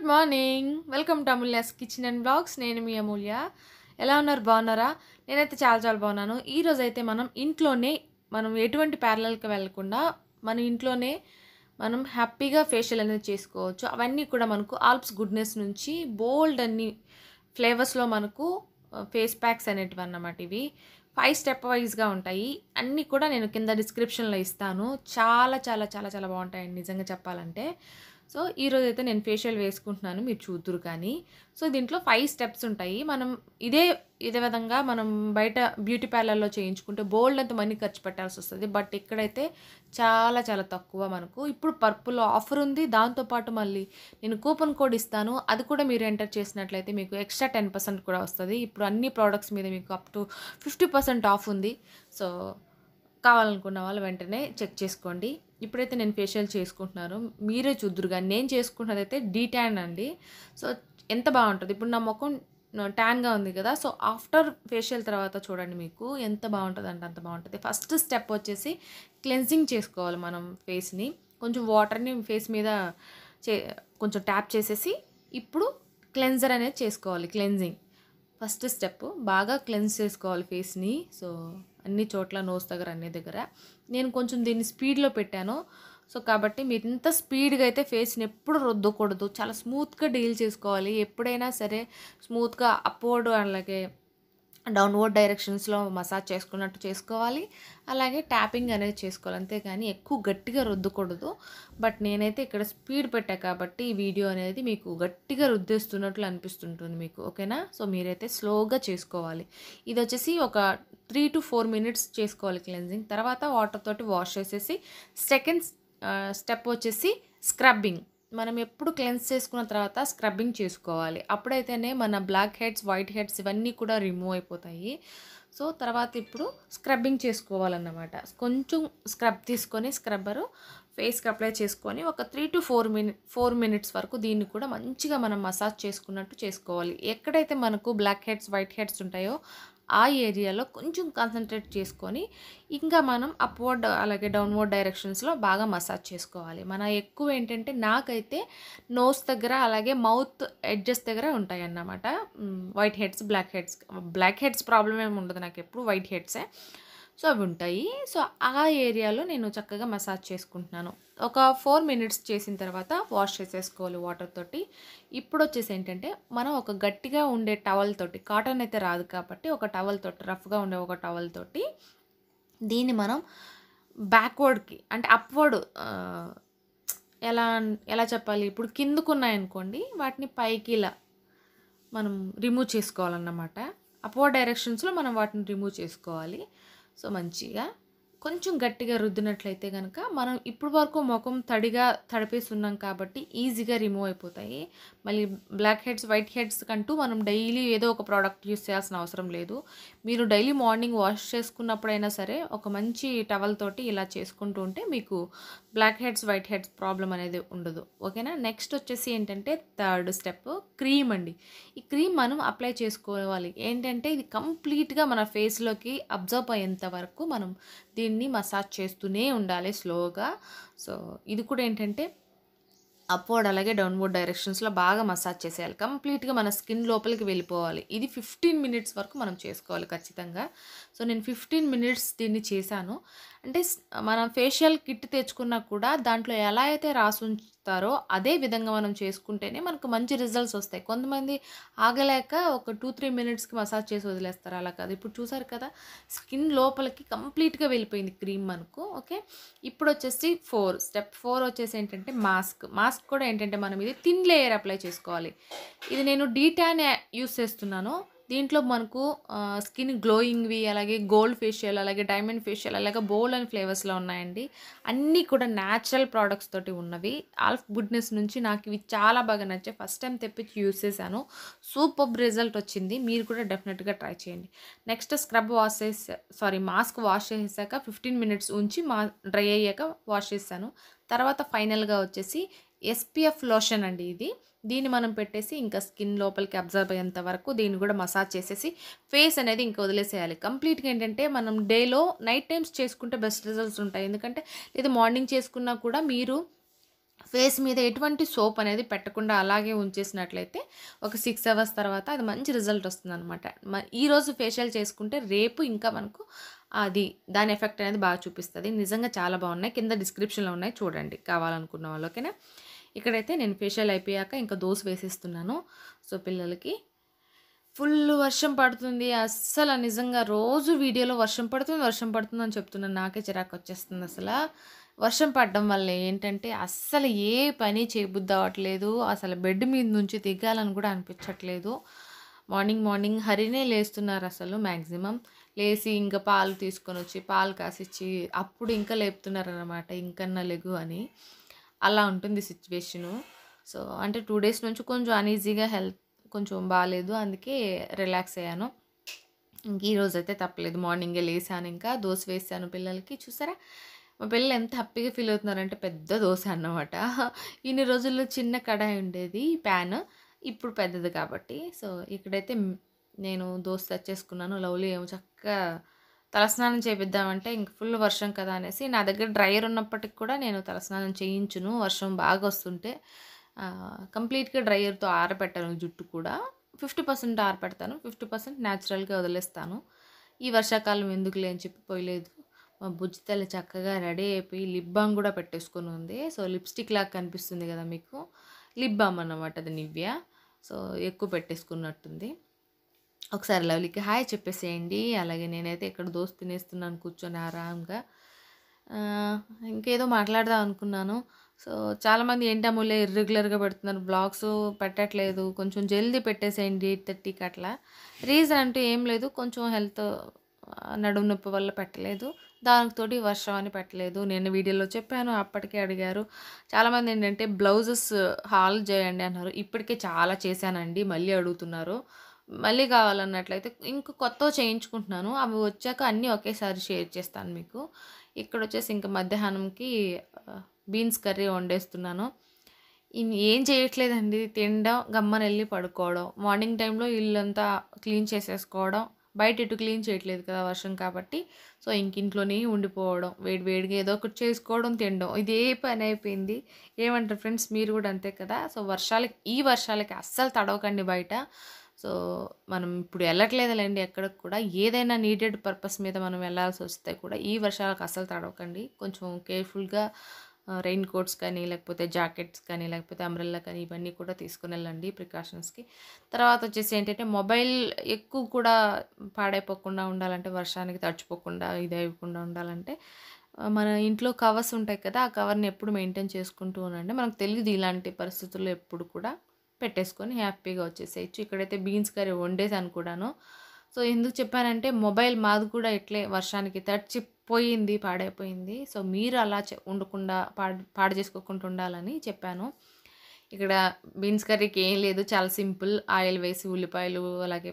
good morning welcome to Amulya's kitchen and blogs నేను మీ అమూల్య ఎలా ఉన్నారు బాగున్నారా నేనైతే చాలా చాలా బాగున్నాను ఈ రోజు అయితే మనం ఇంట్లోనే మనం ఎటువంటి ప్యారలల్కి వెళ్ళకుండా మన ఇంట్లోనే మనం హ్యాపీగా ఫేషియల్ అనేది చేసుకోవచ్చు అవన్నీ కూడా మనకు ఆల్ప్స్ గుడ్నెస్ నుంచి బోల్డ్ అన్ని ఫ్లేవర్స్లో మనకు ఫేస్ ప్యాక్స్ అనేటివి అన్నమాట ఇవి ఫైవ్ స్టెప్ వైజ్గా ఉంటాయి అన్నీ కూడా నేను కింద డిస్క్రిప్షన్లో ఇస్తాను చాలా చాలా చాలా చాలా బాగుంటాయండి నిజంగా చెప్పాలంటే సో ఈరోజు అయితే నేను ఫేషియల్ వేసుకుంటున్నాను మీరు చూద్దరు కానీ సో దీంట్లో ఫైవ్ స్టెప్స్ ఉంటాయి మనం ఇదే ఇదే విధంగా మనం బయట బ్యూటీ పార్లర్లో చేయించుకుంటే బోల్డ్ అంత మనీ ఖర్చు పెట్టాల్సి వస్తుంది బట్ ఇక్కడైతే చాలా చాలా తక్కువ మనకు ఇప్పుడు పర్పుల్లో ఆఫర్ ఉంది దాంతోపాటు మళ్ళీ నేను కూపన్ కోడ్ ఇస్తాను అది కూడా మీరు ఎంటర్ చేసినట్లయితే మీకు ఎక్స్ట్రా టెన్ పర్సెంట్ కూడా వస్తుంది ఇప్పుడు అన్ని ప్రోడక్ట్స్ మీద మీకు up to fifty percent off ఉంది సో కావాలనుకున్న వాళ్ళు వెంటనే చెక్ చేసుకోండి ఇప్పుడైతే నేను ఫేషియల్ చేసుకుంటున్నాను మీరే చూద్దరు కానీ నేను చేసుకుంటున్నది అయితే డీ ట్యాన్ అండి సో ఎంత బాగుంటుంది ఇప్పుడు నా ముఖం ట్యాన్గా ఉంది కదా సో ఆఫ్టర్ ఫేషియల్ తర్వాత చూడండి మీకు ఎంత బాగుంటుంది అంటే అంత బాగుంటుంది ఫస్ట్ స్టెప్ వచ్చేసి క్లెన్సింగ్ చేసుకోవాలి మనం ఫేస్ని కొంచెం వాటర్ని ఫేస్ మీద చే కొంచెం ట్యాప్ చేసేసి ఇప్పుడు క్లెన్జర్ అనేది చేసుకోవాలి క్లెన్జింగ్ ఫస్ట్ స్టెప్ బాగా క్లెన్స్ చేసుకోవాలి ఫేస్ని సో అన్ని చోట్ల నోస్ దగ్గర అన్ని దగ్గర నేను కొంచెం దీన్ని స్పీడ్లో పెట్టాను సో కాబట్టి మీరు ఇంత స్పీడ్గా అయితే ఫేస్ని ఎప్పుడు రుద్దకూడదు చాలా స్మూత్గా డీల్ చేసుకోవాలి ఎప్పుడైనా సరే స్మూత్గా అప్వర్డ్ అలాగే డౌన్వర్డ్ డైరెక్షన్స్లో మసాజ్ చేసుకున్నట్టు చేసుకోవాలి అలాగే ట్యాపింగ్ అనేది చేసుకోవాలి అంతేగాని ఎక్కువ గట్టిగా రుద్దకూడదు బట్ నేనైతే ఇక్కడ స్పీడ్ పెట్టా కాబట్టి ఈ వీడియో అనేది మీకు గట్టిగా రుద్దేస్తున్నట్లు అనిపిస్తుంటుంది మీకు ఓకేనా సో మీరైతే స్లోగా చేసుకోవాలి ఇది వచ్చేసి ఒక త్రీ టు ఫోర్ మినిట్స్ చేసుకోవాలి క్లెన్జింగ్ తర్వాత వాటర్ తోటి వాష్ చేసేసి సెకండ్ స్టెప్ వచ్చేసి స్క్రబ్బింగ్ మనం ఎప్పుడు క్లెన్స్ చేసుకున్న తర్వాత స్క్రబ్బింగ్ చేసుకోవాలి అప్పుడైతేనే మన బ్లాక్ హెడ్స్ వైట్ హెడ్స్ ఇవన్నీ కూడా రిమూవ్ అయిపోతాయి సో తర్వాత ఇప్పుడు స్క్రబ్బింగ్ చేసుకోవాలన్నమాట కొంచెం స్క్రబ్ తీసుకొని స్క్రబ్బరు ఫేస్కి అప్లై చేసుకొని ఒక three two four minute four minutes వరకు దీన్ని కూడా మంచిగా మనం మసాజ్ చేసుకున్నట్టు చేసుకోవాలి ఎక్కడైతే మనకు బ్లాక్ హెడ్స్ వైట్ హెడ్స్ ఉంటాయో ఆ ఏరియాలో కొంచెం కాన్సన్ట్రేట్ చేసుకొని ఇంకా మనం అప్వర్డ్ అలాగే డౌన్వర్డ్ డైరెక్షన్స్లో బాగా మసాజ్ చేసుకోవాలి మన ఎక్కువ ఏంటంటే నాకైతే నోస్ దగ్గర అలాగే మౌత్ ఎడ్జెస్ దగ్గర ఉంటాయి అన్నమాట white heads black heads black heads problem ఏమి ఉండదు నాకు ఎప్పుడు వైట్ హెడ్సే సో అవి ఉంటాయి సో ఆ ఏరియాలో నేను చక్కగా మసాజ్ చేసుకుంటున్నాను ఒక ఫోర్ మినిట్స్ చేసిన తర్వాత వాష్ చేసేసుకోవాలి వాటర్ తోటి ఇప్పుడు వచ్చేసి ఏంటంటే మనం ఒక గట్టిగా ఉండే టవల్ తోటి కాటన్ అయితే రాదు కాబట్టి ఒక టవల్ తోటి రఫ్గా ఉండే ఒక టవల్ తోటి దీన్ని మనం బ్యాక్వర్డ్కి అంటే అప్వర్డ్ ఎలా ఎలా చెప్పాలి ఇప్పుడు కిందకున్నాయనుకోండి వాటిని పైకి ఇలా మనం రిమూవ్ చేసుకోవాలన్నమాట అప్వర్డ్ డైరెక్షన్స్లో మనం వాటిని రిమూవ్ చేసుకోవాలి సో మంచిగా కొంచెం గట్టిగా రుద్దినట్లయితే కనుక మనం ఇప్పుడు వరకు ముఖం తడిగా తడిపేస్తున్నాం కాబట్టి ఈజీగా రిమూవ్ అయిపోతాయి మళ్ళీ బ్లాక్ హెడ్స్ వైట్ హెడ్స్ కంటూ మనం డైలీ ఏదో ఒక ప్రోడక్ట్ యూస్ చేయాల్సిన అవసరం లేదు మీరు డైలీ మార్నింగ్ వాష్ చేసుకున్నప్పుడైనా సరే ఒక మంచి టవల్ తోటి ఇలా చేసుకుంటూ ఉంటే మీకు black heads white heads problem అనేది ఉండదు ఓకేనా నెక్స్ట్ వచ్చేసి ఏంటంటే థర్డ్ స్టెప్ క్రీమ్ అండి ఈ క్రీమ్ మనం అప్లై చేసుకోవాలి ఏంటంటే ఇది కంప్లీట్గా మన ఫేస్లోకి అబ్జర్వ్ అయ్యేంత వరకు మనం దీన్ని మసాజ్ చేస్తూనే ఉండాలి స్లోగా సో ఇది కూడా ఏంటంటే అప్వర్డ్ అలాగే డౌన్వర్డ్ డైరెక్షన్స్లో బాగా మసాజ్ చేసేయాలి కంప్లీట్గా మన స్కిన్ లోపలికి వెళ్ళిపోవాలి ఇది ఫిఫ్టీన్ మినిట్స్ వరకు మనం చేసుకోవాలి ఖచ్చితంగా సో నేను ఫిఫ్టీన్ మినిట్స్ దీన్ని చేశాను అంటే మనం ఫేషియల్ కిట్ తెచ్చుకున్నా కూడా దాంట్లో ఎలా అయితే రాసి ఉంచుతారో అదే విధంగా మనం చేసుకుంటేనే మనకు మంచి రిజల్ట్స్ వస్తాయి కొంతమంది ఆగలేక ఒక టూ త్రీ మినిట్స్కి మసాజ్ చేసి వదిలేస్తారు అలా కాదు ఇప్పుడు చూసారు కదా స్కిన్ లోపలికి కంప్లీట్గా వెళ్ళిపోయింది క్రీమ్ మనకు ఓకే ఇప్పుడు వచ్చేసి ఫోర్ స్టెప్ ఫోర్ వచ్చేసి ఏంటంటే మాస్క్ మాస్క్ కూడా ఏంటంటే మనం ఇది థిన్ లేయర్ అప్లై చేసుకోవాలి ఇది నేను డీటాన్ యూస్ చేస్తున్నాను దీంట్లో మనకు స్కిన్ గ్లోయింగ్వి అలాగే గోల్డ్ ఫేషియల్ అలాగే డైమండ్ ఫేషియల్ అలాగే బోల్ అండ్ ఫ్లేవర్స్లో ఉన్నాయండి అన్నీ కూడా న్యాచురల్ ప్రోడక్ట్స్ తోటి ఉన్నవి ఆల్ఫ్ గుడ్నెస్ నుంచి నాకు ఇవి చాలా బాగా నచ్చాయి ఫస్ట్ టైం తెప్పించి యూస్ చేశాను సూపర్ రిజల్ట్ వచ్చింది మీరు కూడా డెఫినెట్గా ట్రై చేయండి నెక్స్ట్ స్క్రబ్ వాష్ చేసా సారీ మాస్క్ వాష్ చేసాక ఫిఫ్టీన్ మినిట్స్ ఉంచి మా డ్రై అయ్యాక వాష్ చేశాను తర్వాత ఫైనల్గా వచ్చేసి ఎస్పిఎఫ్ లోషన్ అండి ఇది దీన్ని మనం పెట్టేసి ఇంకా స్కిన్ లోపలికి అబ్జర్వ్ అయ్యేంత వరకు దీన్ని కూడా మసాజ్ చేసేసి ఫేస్ అనేది ఇంకా వదిలేసేయాలి కంప్లీట్గా ఏంటంటే మనం డేలో నైట్ టైమ్స్ చేసుకుంటే బెస్ట్ రిజల్ట్స్ ఉంటాయి ఎందుకంటే లేదా మార్నింగ్ చేసుకున్నా కూడా మీరు ఫేస్ మీద ఎటువంటి సోప్ అనేది పెట్టకుండా అలాగే ఉంచేసినట్లయితే ఒక సిక్స్ అవర్స్ తర్వాత అది మంచి రిజల్ట్ వస్తుంది అనమాట ఈరోజు ఫేషియల్ చేసుకుంటే రేపు ఇంకా మనకు అది దాని ఎఫెక్ట్ అనేది బాగా చూపిస్తుంది నిజంగా చాలా బాగున్నాయి కింద డిస్క్రిప్షన్లో ఉన్నాయి చూడండి కావాలనుకున్న వాళ్ళు ఓకేనా ఇక్కడైతే నేను ఫేషియల్ అయిపోయాక ఇంకా దోశ వేసేస్తున్నాను సో పిల్లలకి ఫుల్ వర్షం పడుతుంది అస్సలు నిజంగా రోజు వీడియోలో వర్షం పడుతుంది వర్షం పడుతుంది అని చెప్తున్నాను నాకే చిరాకు వచ్చేస్తుంది అసలు వర్షం పడడం వల్ల ఏంటంటే అస్సలు ఏ పని చేయబుద్ధి అవ్వట్లేదు అసలు బెడ్ మీద నుంచి దిగాలని కూడా అనిపించట్లేదు మార్నింగ్ మార్నింగ్ హరినే లేస్తున్నారు అసలు మ్యాక్సిమం లేచి ఇంకా పాలు తీసుకొని వచ్చి పాలు కాసిచ్చి అప్పుడు ఇంకా లేపుతున్నారు అనమాట ఇంకన్నా లెగు అని అలా ఉంటుంది సిచ్యువేషను సో అంటే టూ డేస్ నుంచి కొంచెం అనీజీగా హెల్త్ కొంచెం బాగాలేదు అందుకే రిలాక్స్ అయ్యాను ఇంక ఈరోజు అయితే తప్పలేదు మార్నింగే లేసాను ఇంకా దోశ వేసాను పిల్లలకి చూసారా మా పిల్లలు ఎంత హ్యాపీగా ఫీల్ అవుతున్నారంటే పెద్ద దోశ అన్నమాట ఇన్ని రోజుల్లో చిన్న కడాయి ఉండేది ప్యాన్ ఇప్పుడు పెద్దది కాబట్టి సో ఇక్కడైతే మ్- నేను దోశ తెచ్చేసుకున్నాను లవ్లీ ఏమో చక్కగా తలస్నానం చేపిద్దామంటే ఇంక ఫుల్ వర్షం కదా అనేసి నా దగ్గర డ్రైయర్ ఉన్నప్పటికి కూడా నేను తలస్నానం చేయించును వర్షం బాగా వస్తుంటే ఆ, కంప్లీట్గా డ్రైయర్తో ఆరబెట్టాను జుట్టు కూడా ఫిఫ్టీ పర్సెంట్ ఆరబెడతాను ఫిఫ్టీ పర్సెంట్ న్యాచురల్గా వదిలేస్తాను ఈ వర్షాకాలం ఎందుకులే అని చెప్పి పోయలేదు మా బుజ్జి తల్లి చక్కగా రెడీ అయిపోయి లిప్ బామ్ కూడా పెట్టేసుకొని ఉంది సో లిప్స్టిక్ లాగా కనిపిస్తుంది కదా మీకు లిప్ బామ్ అన్నమాట అది నివ్య సో ఎక్కువ పెట్టేసుకున్నట్టుంది ఒకసారి లవ్లీకి హాయ్ చెప్పేసేయండి అలాగే నేనైతే ఇక్కడ దోశ తినేస్తున్నాను కూర్చొని ఆరాంగా ఆ, ఇంకేదో మాట్లాడదాం అనుకున్నాను సో చాలామంది ఏంటి అమూల్య ఇర్రెగ్యులర్గా పెడుతున్నారు బ్లాగ్స్ పెట్టట్లేదు కొంచెం జల్దీ పెట్టేసేయండి ఎయిట్ థర్టీకి అట్లా రీజన్ అంటూ ఏం లేదు కొంచెం హెల్త్ నడుము నొప్పి వల్ల పెట్టలేదు దానికి తోటి వర్షం అని పెట్టలేదు నేను వీడియోలో చెప్పాను అప్పటికే అడిగారు చాలామంది ఏంటంటే బ్లౌజెస్ హాల్ చేయండి అన్నారు ఇప్పటికే చాలా చేశానండి మళ్ళీ అడుగుతున్నారు మళ్ళీ కావాలన్నట్లయితే ఇంక కొత్త చేయించుకుంటున్నాను అవి వచ్చాక అన్నీ ఒకేసారి షేర్ చేస్తాను మీకు ఇక్కడ వచ్చేసి ఇంకా మధ్యాహ్నంకి బీన్స్ కర్రీ వండేస్తున్నాను ఇన్- ఏం చేయట్లేదండి తినడం గమ్మన వెళ్ళి పడుకోవడం మార్నింగ్ టైంలో ఇల్లంతా క్లీన్ చేసేసుకోవడం బయట ఇటు క్లీన్ చేయట్లేదు కదా వర్షం కాబట్టి సో ఇంక ఇంట్లోనే ఉండిపోవడం వేడి వేడిగా ఏదో ఒకటి చేసుకోవడం తినడం ఇదే పని అయిపోయింది ఏమంటారు ఫ్రెండ్స్ మీరు కూడా అంతే కదా సో వర్షాలకి ఈ వర్షాలకి అస్సలు తడవకండి బయట సో మనం ఇప్పుడు వెళ్ళట్లేదులేండి ఎక్కడికి కూడా ఏదైనా నీడెడ్ పర్పస్ మీద మనం వెళ్ళాల్సి వస్తే కూడా ఈ వర్షాలకు అస్సలు తడవకండి కొంచెం కేర్ఫుల్గా రెయిన్ కోట్స్ కానీ లేకపోతే జాకెట్స్ కానీ లేకపోతే అంబ్రెల్లా కానీ ఇవన్నీ కూడా తీసుకుని వెళ్ళండి ప్రికాషన్స్కి తర్వాత వచ్చేసి ఏంటంటే మొబైల్ ఎక్కువ కూడా పాడైపోకుండా ఉండాలంటే వర్షానికి తడిచిపోకుండా ఇది అవ్వకుండా ఉండాలంటే ఆ, మన ఇంట్లో కవర్స్ ఉంటాయి కదా ఆ కవర్ని ఎప్పుడు మెయింటైన్ చేసుకుంటూ ఉండండి మనకు తెలియదు ఇలాంటి పరిస్థితుల్లో ఎప్పుడు కూడా పెట్టేసుకొని హ్యాపీగా వచ్చేసేయచ్చు ఇక్కడైతే బీన్స్ కర్రీ వండేసాను కూడాను సో ఎందుకు చెప్పానంటే మొబైల్ మాది కూడా ఇట్లే వర్షానికి తడిచిపోయింది పాడైపోయింది సో మీరు అలా చె- ఉండకుండా పాడు పాడు చేసుకోకుండా ఉండాలని చెప్పాను ఇక్కడ బీన్స్ కర్రీకి ఏం లేదు చాలా సింపుల్ ఆయిల్ వేసి ఉల్లిపాయలు అలాగే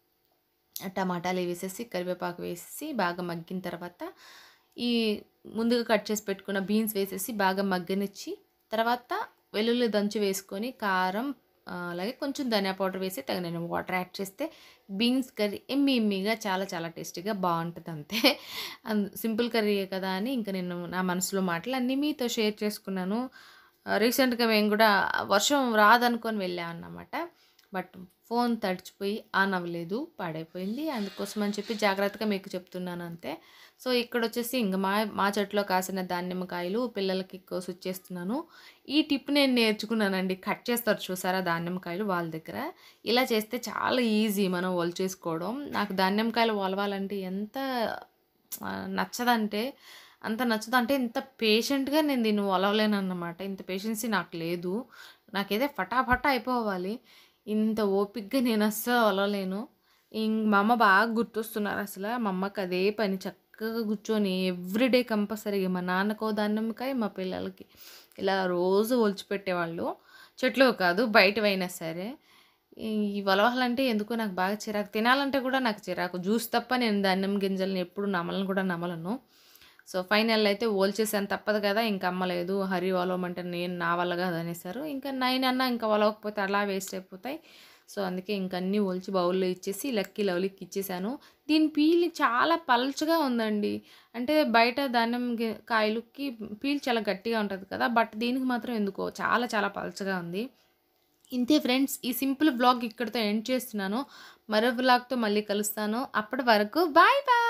టమాటాలు వేసేసి కరివేపాకు వేసేసి బాగా మగ్గిన తర్వాత ఈ ముందుగా కట్ చేసి పెట్టుకున్న బీన్స్ వేసేసి బాగా మగ్గనిచ్చి తర్వాత వెల్లుల్లి దంచి వేసుకొని కారం ఆ, అలాగే కొంచెం ధనియా పౌడర్ వేసి తగిన వాటర్ యాడ్ చేస్తే బీన్స్ కర్రీ ఎమ్మి ఎమ్మిగా చాలా చాలా టేస్టీగా బాగుంటుంది అంతే అండ్ సింపుల్ కర్రీయే కదా అని ఇంకా నేను నా మనసులో మాటలు అన్నీ మీతో షేర్ చేసుకున్నాను రీసెంట్గా మేము కూడా వర్షం రాదనుకొని వెళ్ళాం అన్నమాట బట్ ఫోన్ తడిచిపోయి ఆన్ అవ్వలేదు పాడైపోయింది అందుకోసం అని చెప్పి జాగ్రత్తగా మీకు చెప్తున్నాను అంతే సో ఇక్కడ వచ్చేసి ఇంక మా మా చెట్లో కాసిన దానిమ్మకాయలు పిల్లలకి కోసొచ్చేస్తున్నాను ఈ టిప్ నేను నేర్చుకున్నానండి కట్ చేస్తారు చూసారా దానిమ్మకాయలు వాళ్ళ దగ్గర ఇలా చేస్తే చాలా ఈజీ మనం చేసుకోవడం నాకు దానిమ్మకాయలు వలవాలంటే ఎంత ఆ, నచ్చదంటే అంత నచ్చదంటే ఇంత పేషెంట్గా నేను దీన్ని ఒలవలేను అన్నమాట ఇంత పేషెన్సీ నాకు లేదు నాకేదో ఫటాఫటా అయిపోవాలి ఇంత ఓపిక్గా నేను అస్సలు ఒలవలేను ఇంక మా అమ్మ బాగా గుర్తొస్తున్నారు అసలు మా అమ్మకి అదే పని చక్కగా కూర్చొని ఎవ్రీడే కంపల్సరీగా మా నాన్నకో దానిమ్మకాయ మా పిల్లలకి ఇలా రోజు ఒలిచిపెట్టేవాళ్ళు చెట్లు కాదు బయటవైనా సరే ఈ వలవాలంటే ఎందుకో నాకు బాగా చిరాకు తినాలంటే కూడా నాకు చిరాకు జ్యూస్ తప్ప నేను ధాన్యం గింజల్ని ఎప్పుడు నమలను కూడా నమలను సో ఫైనల్ అయితే ఓల్చేసాను తప్పదు కదా ఇంకా అమ్మలేదు హరి వలవమంటే నేను నా వల్ల కాదు అనేసారు ఇంకా నైన్ అన్న ఇంకా వలవకపోతే అలా వేస్ట్ అయిపోతాయి సో అందుకే ఇంక అన్నీ ఒలిచి బౌల్లో ఇచ్చేసి లక్కీ లవ్లీకి ఇచ్చేసాను దీని పీల్ చాలా పల్చగా ఉందండి అంటే బయట ధాన్యం గి- కాయలుకి పీల్ చాలా గట్టిగా ఉంటుంది కదా బట్ దీనికి మాత్రం ఎందుకో చాలా చాలా పల్చగా ఉంది ఇంతే ఫ్రెండ్స్ ఈ సింపుల్ వ్లాగ్ ఇక్కడితో ఎండ్ చేస్తున్నాను మరో వ్లాగ్తో మళ్ళీ కలుస్తాను అప్పటి వరకు బాయ్ బాయ్